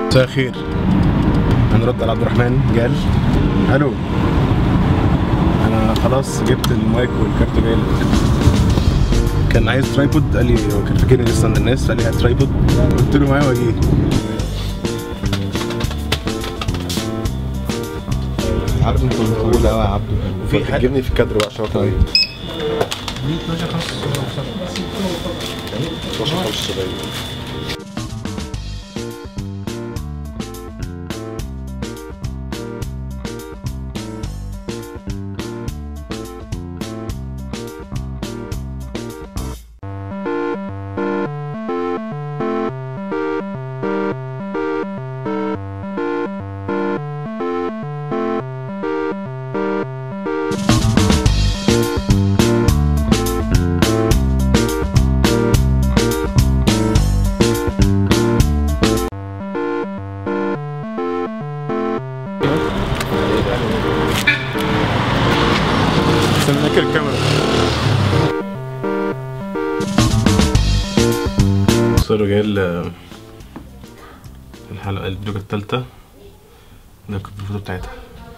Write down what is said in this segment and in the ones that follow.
مساء الخير هنرد على عبد الرحمن جال الو انا خلاص جبت المايك والكارت جاي لك كان عايز ترايبود قال لي هو كان فاكرني لسه عند الناس قال لي هات ترايبود قلت له معايا واجي عارف انت بتقول قوي يا عبدو في حاجة- جبني في الكادر بقى عشان طيب 12 12 75 استناك الكاميرا صاروا جاي ال- الحلقة الفيديو التالتة ده كنت الفوتو بتاعتها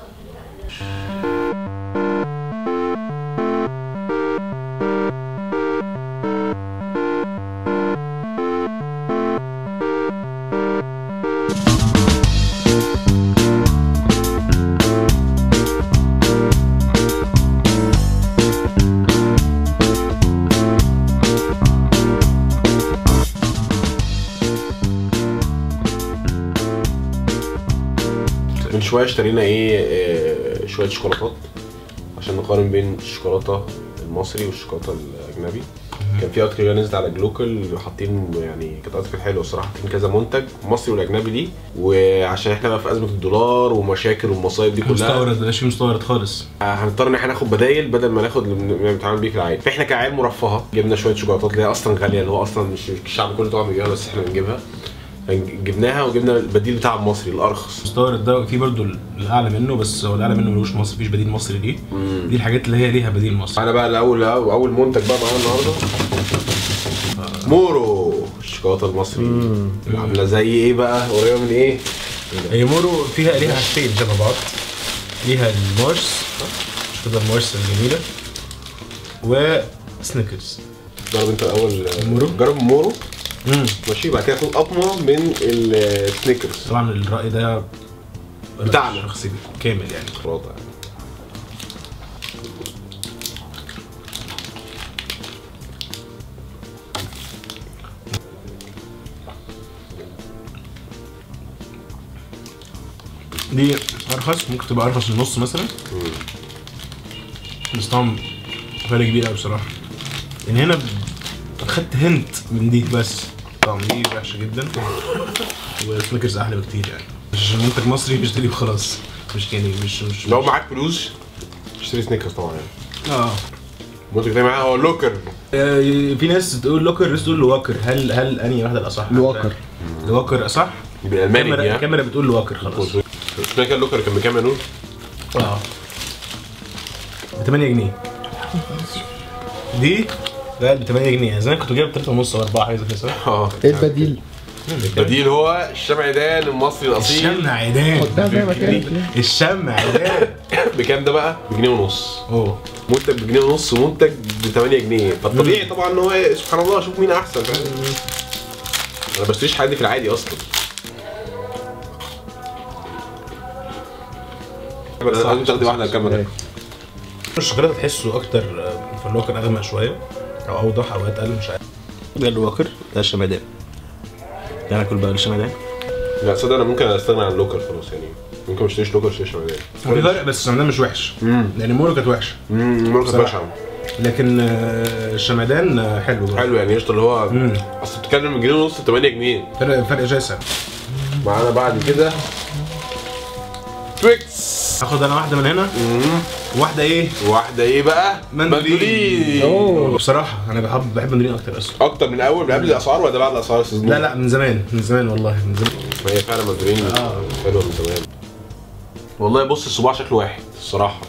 من شويه اشترينا ايه آه، شويه شوكولاتات عشان نقارن بين الشوكولاته المصري والشوكولاته الاجنبي كان في ارتكل نزلت على جلوكال حاطين يعني كانت ارتكل حلوه الصراحه حاطين كذا منتج المصري والاجنبي دي وعشان احنا بقى في ازمه الدولار ومشاكل والمصايب دي كلها مستورد مبقاش فيه مستورد خالص هنضطر ان احنا ناخد بدايل بدل ما ناخد اللي بنتعامل بيه في العادي فاحنا كعيال مرفهه جبنا شويه شوكولاتات اللي هي اصلا غاليه اللي هو اصلا مش الشعب كله طبعا بيجيبها بس احنا بنجيبها جبناها وجبنا البديل بتاع المصري الارخص المستورد ده في برضو الاعلى منه بس هو الاعلى منه ملوش مصري مفيش بديل مصري ليه دي الحاجات اللي هي ليها بديل مصري انا بقى الاول اول منتج بقى معانا النهارده مورو الشوكولاته المصري اللي عامله زي ايه بقى قريبه من ايه هي مورو فيها ليها حاجتين شبه بعض ليها المارس مش كده المارس الجميله وسنيكرز جرب انت الاول مورو؟ جرب مورو امم ماشي بعد كده خد اطمه من السنيكرز طبعا الراي ده رأي بتاعنا. شخصي كامل يعني شوكولاته يعني دي ارخص ممكن تبقى ارخص من النص مثلا بس طبعا فرق كبير قوي بصراحه يعني هنا خدت هنت من دي بس طبعا دي وحشه جدا وسنيكرز احلى بكتير يعني مش منتج مصري بشتريه وخلاص مش يعني مش مش لو معاك فلوس اشتري سنيكرز طبعا يعني اه المنتج ده معاه هو لوكر آه، في ناس تقول لوكر ناس تقول لواكر هل هل انهي واحده الاصح؟ لواكر. لواكر اصح؟ بالالماني دي الكاميرا ها؟ الكاميرا بتقول لواكر خلاص مش كان لوكر كان بكام يا نور؟ اه ب 8 جنيه دي لا ب 8 جنيه زمان كنت جايب 3 ونص او 4 حاجه زي كده صح؟ اه ايه البديل؟ البديل هو الشمعدان المصري الاصيل الشمع عيدان قدام زي ما كان الشمع عيدان بكام ده بقى؟ بجنيه ونص اوه منتج بجنيه ونص ومنتج ب 8 جنيه فالطبيعي طبعا ان هو سبحان الله شوف مين احسن فاهم انا ما بشتريش حاجه دي في العادي اصلا لازم تاخدي واحده على الكاميرا الشوكولاته تحسه اكتر آه، في اللوكر اغمق شويه او اوضح او اتقل مش عارف ده اللوكر ده الشمعدان يعني اكل بقى الشمعدان لا تصدق انا ممكن استغنى عن اللوكر خلاص يعني ممكن ما اشتريش لوكر اشتري شمعدان هو في فرق بس الشمعدان مش وحش لان مورو كانت وحشه امم مركز بصراحة. بشع لكن آه، الشمعدان آه، حلو برضه. حلو يعني قشطه اللي هو مم. اصل بتتكلم من جنيه ونص ل 8 جنيه فرق فرق شاسع معانا بعد كده تويكس هاخد انا واحده من هنا وواحده ايه واحده ايه بقى؟ مندولين. اوه بصراحه انا بحب بحب مندولين اكتر اصلا اكتر من اول من قبل الاسعار ولا بعد الاسعار يا استاذ لا لا من زمان من زمان والله من زمان ما هي فعلا مندولين حلوه من زمان والله بص الصباع شكله واحد الصراحه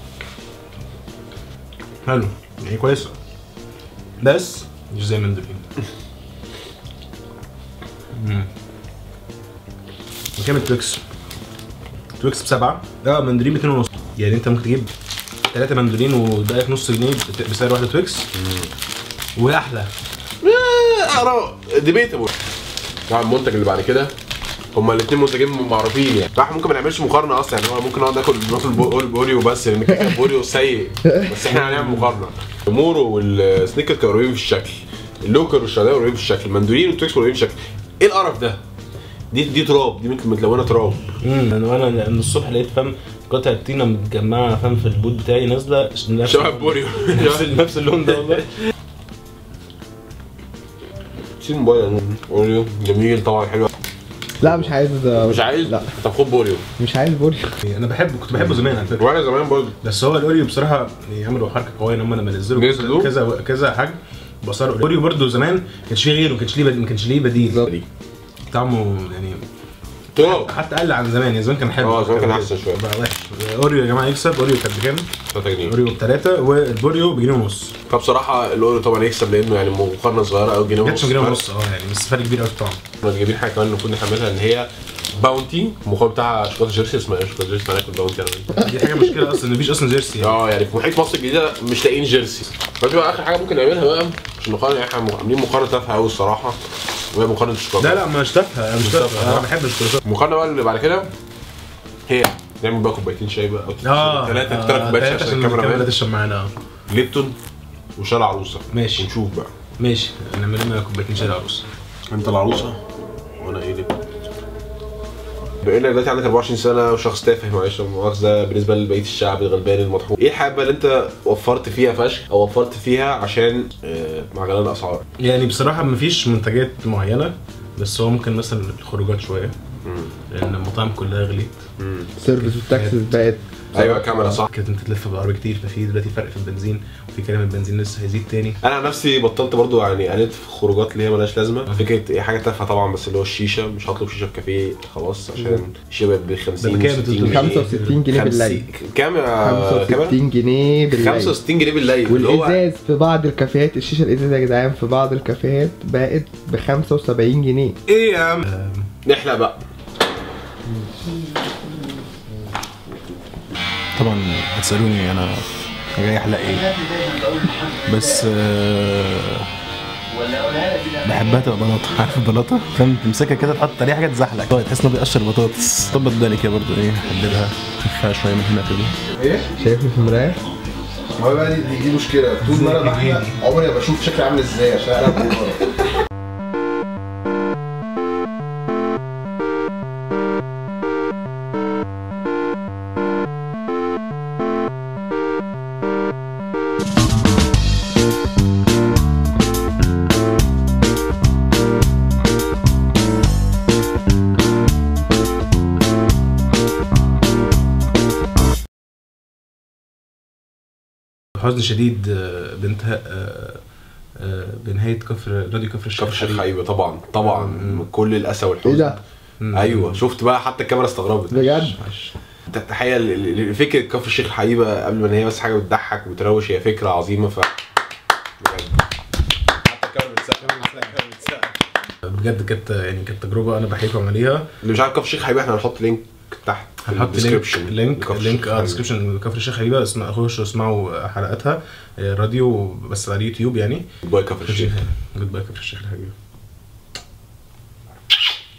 حلو يعني كويسه بس مش زي مندولين مم. كام التويكس تويكس بسبعه اه مندولين ب 2 ونص يعني انت ممكن تجيب ثلاثة مندولين وباقي في نص جنيه بت- بسعر واحدة تويكس واحلى اقرا ديبيتابل طبعا المنتج اللي بعد كده هما الاثنين منتجين معروفين يعني احنا ممكن ما نعملش مقارنه اصلا يعني هو ممكن نقعد ناكل ناكل بو- بوريو بس لان كده كده بوريو سيء بس احنا هنعمل مقارنه المورو والسنيكر كانوا قريبين في الشكل اللوكر والشعلاوي قريبين في الشكل المندولين والتويكس قريبين في الشكل ايه القرف ده؟ دي دي تراب دي مت- متلونه تراب امم انا وانا من الصبح لقيت فم قطعة طينة متجمعة فم في البوت بتاعي نازلة نفس شبه بوريو نفس نفس اللون ده والله سيب موبايل اوريو جميل طبعا حلو لا مش عايز مش عايز لا طب خد بوريو مش عايز بوريو انا بحبه كنت بحبه زمان على فكرة وانا زمان برضه بس هو الاوريو بصراحه يعملوا حركه قويه ان هم لما نزلوا نزلوا؟ كذا كذا حجم بصار الاوريو برضه زمان ما كانش فيه غيره ما كانش ليه بديل ما كانش ليه بديل طعمه يعني تراب حتى قل عن زمان يعني زمان كان حلو اه زمان كان احسن شويه بقى وحش اوريو يا جماعه يكسب اوريو كان بكام؟ 3 جنيه اوريو بثلاثه والبوريو بجنيه ونص فبصراحه الاوريو طبعا يكسب لانه يعني مقارنه صغيره قوي جنيه جاتش جنيه ونص اه يعني بس فرق كبير قوي في الطعم كنا جايبين حاجه كمان المفروض نحملها ان هي باونتي المقام بتاعها شوكولاته جيرسي اسمها ايه شوكولاته جيرسي ناكل باونتي انا وأنت. دي حاجه مشكله اصلا مفيش اصلا جيرسي يعني. اه يعني في محيط مصر الجديده مش لاقيين جيرسي فدي بقى اخر حاجه ممكن نعملها بقى عشان نقارن احنا عاملين مقارنه تافهه قوي الصراحه وهي مقارنه الشوكولاته لا لا مش تافهه انا مش تافهه تافهة. انا بحب الشوكولاته المقارنه بقى اللي بعد كده هي نعمل بقى كوبايتين شاي بقى اه ثلاثه ثلاث كوبايات شاي تلاتة عشان عشان الكاميرا الكاميرا تشرب معانا اه ليبتون وشاي العروسه ماشي. ونشوف بقى ماشي نعمل لنا كوبايتين شاي العروسه انت العروسه وانا ايه ليبتون بما انك دلوقتي عندك 24 سنه وشخص تافه معلش لا مؤاخذه بالنسبه لبقيه الشعب الغلبان المطحون ايه الحاجه اللي انت وفرت فيها فشخ او وفرت فيها عشان آه، مع غلاء الاسعار يعني بصراحة مفيش منتجات معينة بس هو ممكن مثلا الخروجات شوية لأن المطاعم كلها غليت سيرفيس والتاكسس بقت ايوه كاميرا صح كانت انت تلف بالعربية كتير ففي دلوقتي فرق في البنزين وفي كلام البنزين لسه هيزيد تاني انا عن نفسي بطلت برضو يعني قلت في خروجات اللي هي ملهاش لازمه فكره ايه حاجه تافهه طبعا بس اللي هو الشيشه مش هطلب شيشه في كافيه خلاص عشان الشيشه بقت ب 50 ده بكام؟ 60 65 جنيه بالليل كام يا كاميرا؟ 65 جنيه بالليل 65 جنيه بالليل اللي هو والازاز في بعض الكافيهات الشيشه الازاز يا جدعان في بعض الكافيهات بقت ب 75 جنيه ايه يا عم نحلق بقى طبعا هتسألوني أنا جاي أحلق إيه بس آه، بحبها تبقى بلاطة عارف البلاطة؟ فاهم تمسكها كده تحط عليها حاجة تزحلق طيب تحس إنه بيقشر بطاطس طب بالك كده برضه إيه حددها خفها شوية من هنا كده ايه شايفني في المرايه ما هو بقى دي, دي, دي مشكله طول ما انا بحلق عمري ما بشوف شكلي عامل ازاي عشان انا بقول حزن شديد آه، بانتهاء آه، آه، بنهاية كفر راديو كفر الشيخ كفر الشيخ حبيب. حبيبي طبعا طبعا من كل الاسى والحزن ايه ده؟ ايوه شفت بقى حتى الكاميرا استغربت بجد ت- تخيل ال- ال- فكره كفر الشيخ الحقيقه قبل ما إن هي بس حاجه بتضحك وبتروش هي فكره عظيمه ف بجد حتى الكاميرا بتسقف بجد كانت يعني كانت تجربة أنا بحييكم عليها اللي مش عارف كفر الشيخ حبيبي احنا هنحط لينك تحت في هنحط لينك الديسكربشن لينك لكفر لينك الشيخ اه حبيبي. ديسكربشن كفر الشيخ حبيبه اسمع خشوا اسمعوا حلقاتها آه، راديو بس على اليوتيوب يعني باي كفر الشيخ جود باي كفر الشيخ الحبيبه